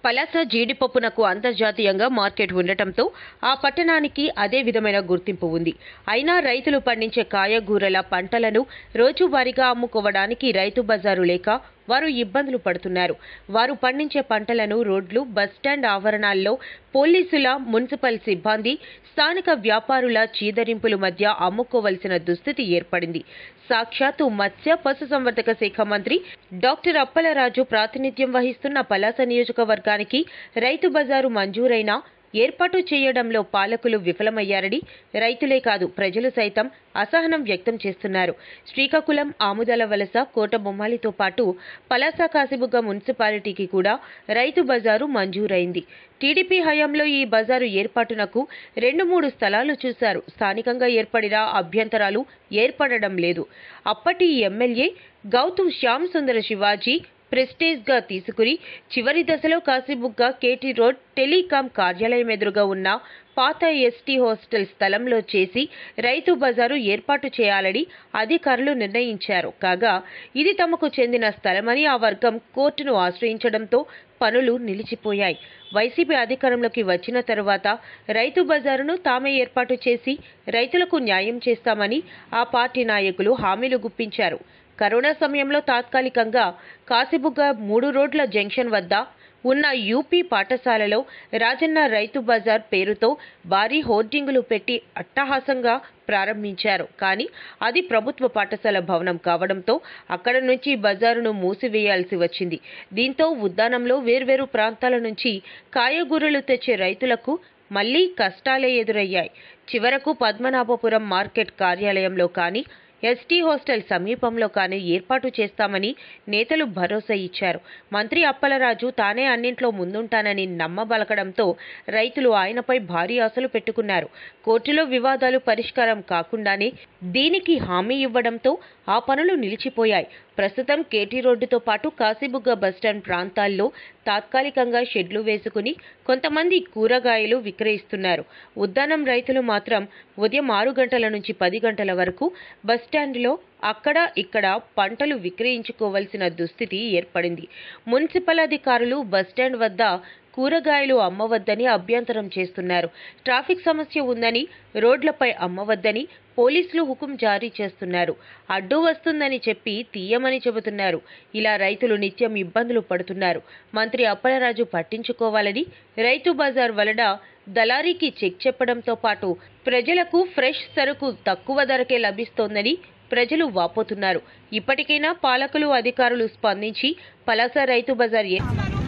పలాస జీడిపప్పునకు అంతర్జాతీయంగా మార్కెట్ ఉండటంతో ఆ పట్టణానికి అదే విధమైన గుర్తింపు ఉంది అయినా రైతులు పండించే కాయగూరల పంటలను రోజువారీగా అమ్ముకోవడానికి రైతు బజారు లేక వారు ఇబ్బందులు పడుతున్నారు వారు పండించే పంటలను రోడ్లు బస్టాండ్ ఆవరణాల్లో పోలీసుల మున్సిపల్ సిబ్బంది స్థానిక వ్యాపారుల చీదరింపుల మధ్య అమ్ముకోవలసిన దుస్థితి ఏర్పడింది సాక్షాత్తు మత్స్య పశుసంవర్ధక శాఖ మంత్రి డాక్టర్ అప్పలరాజు ప్రాతినిధ్యం వహిస్తున్న పలాస నియోజకవర్గానికి రైతు బజారు మంజూరైన ఏర్పాటు చేయడంలో పాలకులు విఫలమయ్యారని రైతులే కాదు ప్రజలు సైతం అసహనం వ్యక్తం చేస్తున్నారు శ్రీకాకుళం ఆముదల వలస కోట బొమ్మాలితో పాటు పలాస కాసిబుగ్గ మున్సిపాలిటీకి కూడా రైతు బజారు మంజూరైంది టీడీపీ హయాంలో ఈ బజారు ఏర్పాటునకు రెండు మూడు స్థలాలు చూశారు స్థానికంగా ఏర్పడిన అభ్యంతరాలు ఏర్పడడం లేదు అప్పటి ఎమ్మెల్యే గౌతమ్ శ్యామ్ సుందర శివాజీ ప్రెస్టేజ్ గా తీసుకుని చివరి దశలో కాశీబుగ్గ కేటీ రోడ్ టెలికాం కార్యాలయం ఎదురుగా ఉన్న పాత ఎస్టీ హాస్టల్ స్థలంలో చేసి రైతు బజారు ఏర్పాటు చేయాలని అధికారులు నిర్ణయించారు కాగా ఇది తమకు చెందిన స్థలమని ఆ వర్గం కోర్టును ఆశ్రయించడంతో పనులు నిలిచిపోయాయి వైసీపీ అధికారంలోకి వచ్చిన తరువాత రైతు బజారును తామే ఏర్పాటు చేసి రైతులకు న్యాయం చేస్తామని ఆ పార్టీ నాయకులు హామీలు గుప్పించారు కరోనా సమయంలో తాత్కాలికంగా కాసిబుగ్గ మూడు రోడ్ల జంక్షన్ వద్ద ఉన్న యూపీ పాఠశాలలో రాజన్న రైతు బజార్ పేరుతో భారీ హోర్డింగులు పెట్టి అట్టహాసంగా ప్రారంభించారు కానీ అది ప్రభుత్వ పాఠశాల భవనం కావడంతో అక్కడ నుంచి బజారును మూసివేయాల్సి వచ్చింది దీంతో ఉద్దానంలో వేర్వేరు ప్రాంతాల నుంచి కాయగూరలు తెచ్చే రైతులకు మళ్లీ కష్టాలే ఎదురయ్యాయి చివరకు పద్మనాభపురం మార్కెట్ కార్యాలయంలో కానీ ఎస్టీ హాస్టల్ సమీపంలో కానీ ఏర్పాటు చేస్తామని నేతలు భరోసా ఇచ్చారు మంత్రి అప్పలరాజు తానే అన్నింట్లో ముందుంటానని నమ్మబలకడంతో రైతులు ఆయనపై భారీ ఆశలు పెట్టుకున్నారు కోర్టులో వివాదాలు పరిష్కారం కాకుండానే దీనికి హామీ ఇవ్వడంతో ఆ పనులు నిలిచిపోయాయి ప్రస్తుతం కేటీ రోడ్డుతో పాటు కాశీబుగ్గ బస్టాండ్ ప్రాంతాల్లో తాత్కాలికంగా షెడ్లు వేసుకుని కొంతమంది కూరగాయలు విక్రయిస్తున్నారు ఉద్దానం రైతులు మాత్రం ఉదయం ఆరు గంటల నుంచి పది గంటల వరకు బస్టాండ్లో అక్కడ ఇక్కడ పంటలు విక్రయించుకోవలసిన దుస్థితి ఏర్పడింది మున్సిపల్ అధికారులు బస్టాండ్ వద్ద కూరగాయలు అమ్మవద్దని అభ్యంతరం చేస్తున్నారు ట్రాఫిక్ సమస్య ఉందని రోడ్లపై అమ్మవద్దని పోలీసులు హుకుం జారీ చేస్తున్నారు అడ్డు వస్తుందని చెప్పి తీయమని చెబుతున్నారు ఇలా రైతులు నిత్యం ఇబ్బందులు పడుతున్నారు మంత్రి అప్పలరాజు పట్టించుకోవాలని రైతు బజార్ వలన దళారీకి చెక్ చెప్పడంతో పాటు ప్రజలకు ఫ్రెష్ సరుకు తక్కువ ధరకే లభిస్తోందని ప్రజలు వాపోతున్నారు ఇప్పటికైనా పాలకులు అధికారులు స్పందించి పలాస రైతు బజార్ ఏ-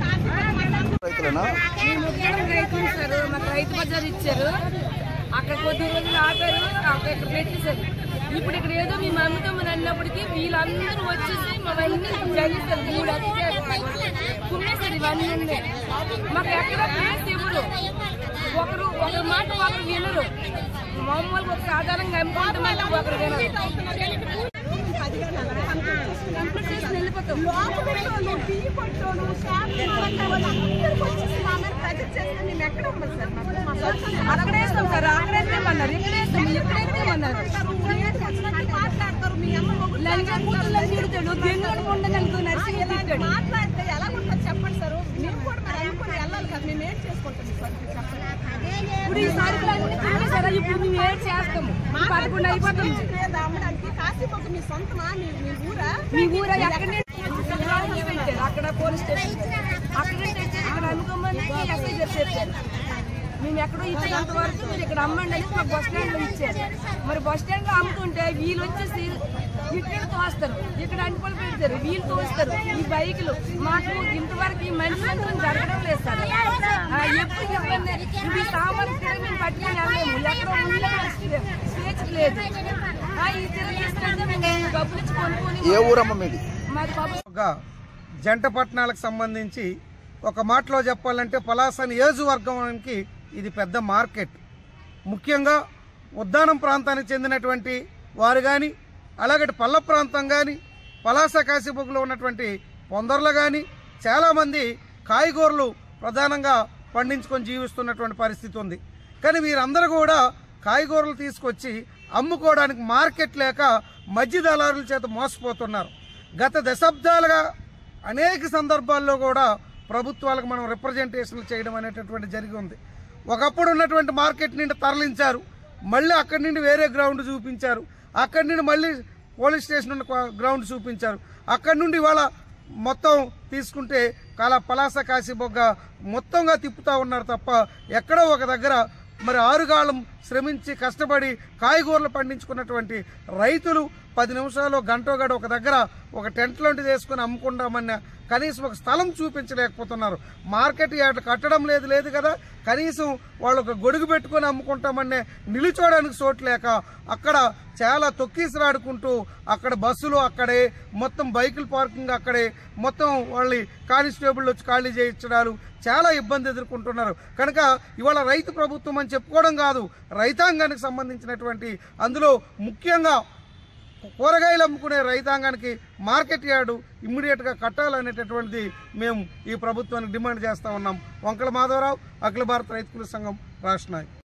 రైతులేనా మేము ముగ్గురం రైతులు సార్ మాకు రైతు బజార్ ఇచ్చారు అక్కడ కొద్ది రోజులు ఆపారు అక్కడ ఇక్కడ పెట్టేశారు ఇప్పుడు ఇక్కడ ఏదో మేము అమ్ముతామని అన్నప్పటికీ వీళ్ళందరూ వచ్చేసి మమ్మల్ని జగిస్తారు మూడు అత్యారు కుమ్మేశారు ఇవన్నీ మాకు ఎక్కడ ప్లేస్ ఇవ్వరు ఒకరు ఒకరి మాట ఒకరు వినరు మామూలుగా ఒక సాధారణంగా అమ్ముకుంటామంటే ఒకరు వినరు కంప్లీట్ చేసి వెళ్ళిపోతాం లోపలిలోను, టీ కొట్టోను, షాపులు కొట్టే వాళ్ళు అందరికీ వచ్చేసి మా మీద ప్రెజర్ చేస్తే మేము ఎక్కడ అమ్మాలి సార్ మాకు? మా సొంత అక్కడే వేస్తాం సార్ అక్కడే వేస్తామన్నారు ఇక్కడే వేస్తాం ఇక్కడే వేస్తామన్నారు ఏంటి వచ్చినట్టు మాట్లాడతారు మీ అమ్మ మొగుడు లంగా కూతుర్లు తిడతాడు దెంగుడు ఉండగలుగుతూ నర్సింగ్ ఇలాంటి తిట్టాడు మాట్లాడితే ఎలా ఉంటుంది చెప్పండి సార్ మేము కూడా మరి అనుకుని వెళ్ళాలి కదా మేము ఏం చేసుకుంటాం సార్ చెప్పండి ఇప్పుడు ఈ సరుకులు అన్ని తినేసారా ఇప్పుడు మేము ఏం చేస్తాము ఈ పదకొండు అయిపోతుంది లేదా అమ్మడానికి కాశీపొక్క మీ సొంతమా మీ మీ ఊరా మీ ఊర ఎక్కడ పెట్టారు అక్కడ పోలీస్ స్టేషన్ అక్కడ తెచ్చారు ఇక్కడ అనుకోమని ఎస్ఐ గారు చెప్పారు మేము ఎక్కడో ఇచ్చినంత వరకు మీరు ఇక్కడ అమ్మండి అని మాకు బస్ స్టాండ్ లో ఇచ్చారు మరి బస్ స్టాండ్ లో అమ్ముతుంటే వీళ్ళు వచ్చేసి ఇక్కడ తోస్తారు ఇక్కడ అంటిపళ్ళు పెడతారు వీళ్ళు తోస్తారు ఈ బైకులు మాకు ఇంతవరకు ఈ మనిషి మంత్రం జరగడం లేదు సార్ ఆ, ఎప్పుడు ఇబ్బంది ఇవి సామాన్ ఇక్కడ మేము పట్టుకొని వెళ్ళలేము ఎక్కడ ఉండలేదు స్వేచ్ఛ లేదు ఆ, ఈ తిరిగి మేము డబ్బులు ఇచ్చి కొనుక్కొని ఏ ఊరమ్మ మీది మాది బాబు ఒక జంట పట్టణాలకు సంబంధించి ఒక మాటలో చెప్పాలంటే పలాస నియోజకవర్గానికి ఇది పెద్ద మార్కెట్ ముఖ్యంగా ఉద్దానం ప్రాంతానికి చెందినటువంటి వారు కానీ అలాగే పల్ల ప్రాంతం కానీ పలాస కాశీబుగ్లో ఉన్నటువంటి పొందర్లు కానీ చాలామంది కాయగూరలు ప్రధానంగా పండించుకొని జీవిస్తున్నటువంటి పరిస్థితి ఉంది కానీ వీరందరూ కూడా కాయగూరలు తీసుకొచ్చి అమ్ముకోవడానికి మార్కెట్ లేక మధ్య దళారుల చేత మోసపోతున్నారు గత దశాబ్దాలుగా అనేక సందర్భాల్లో కూడా ప్రభుత్వాలకు మనం రిప్రజెంటేషన్లు చేయడం అనేటటువంటి జరిగి ఉంది ఒకప్పుడు ఉన్నటువంటి మార్కెట్ నుండి తరలించారు మళ్ళీ అక్కడి నుండి వేరే గ్రౌండ్ చూపించారు అక్కడి నుండి మళ్ళీ పోలీస్ స్టేషన్ ఉన్న గ్రౌండ్ చూపించారు అక్కడి నుండి ఇవాళ మొత్తం తీసుకుంటే కళ పలాస కాశీబొగ్గ మొత్తంగా తిప్పుతా ఉన్నారు తప్ప ఎక్కడో ఒక దగ్గర మరి ఆరుగాళం శ్రమించి కష్టపడి కాయగూరలు పండించుకున్నటువంటి రైతులు పది నిమిషాలు గంటో గడ ఒక దగ్గర ఒక టెంట్ లాంటిది వేసుకుని అమ్ముకుంటామన్న కనీసం ఒక స్థలం చూపించలేకపోతున్నారు మార్కెట్ యార్డ్ కట్టడం లేదు లేదు కదా కనీసం వాళ్ళు ఒక గొడుగు పెట్టుకొని అమ్ముకుంటామనే నిలుచోడానికి చోటు లేక అక్కడ చాలా తొక్కీసలాడుకుంటూ అక్కడ బస్సులు అక్కడే మొత్తం బైకులు పార్కింగ్ అక్కడే మొత్తం వాళ్ళని కానిస్టేబుల్ వచ్చి ఖాళీ చేయించడాలు చాలా ఇబ్బంది ఎదుర్కొంటున్నారు కనుక ఇవాళ రైతు ప్రభుత్వం అని చెప్పుకోవడం కాదు రైతాంగానికి సంబంధించినటువంటి అందులో ముఖ్యంగా కూరగాయలు అమ్ముకునే రైతాంగానికి మార్కెట్ యార్డు ఇమ్మీడియట్గా కట్టాలనేటటువంటిది మేము ఈ ప్రభుత్వానికి డిమాండ్ చేస్తా ఉన్నాం వంకల మాధవరావు అఖిల భారత రైతు కూలీ సంఘం రాష్ట్ర నాయకులు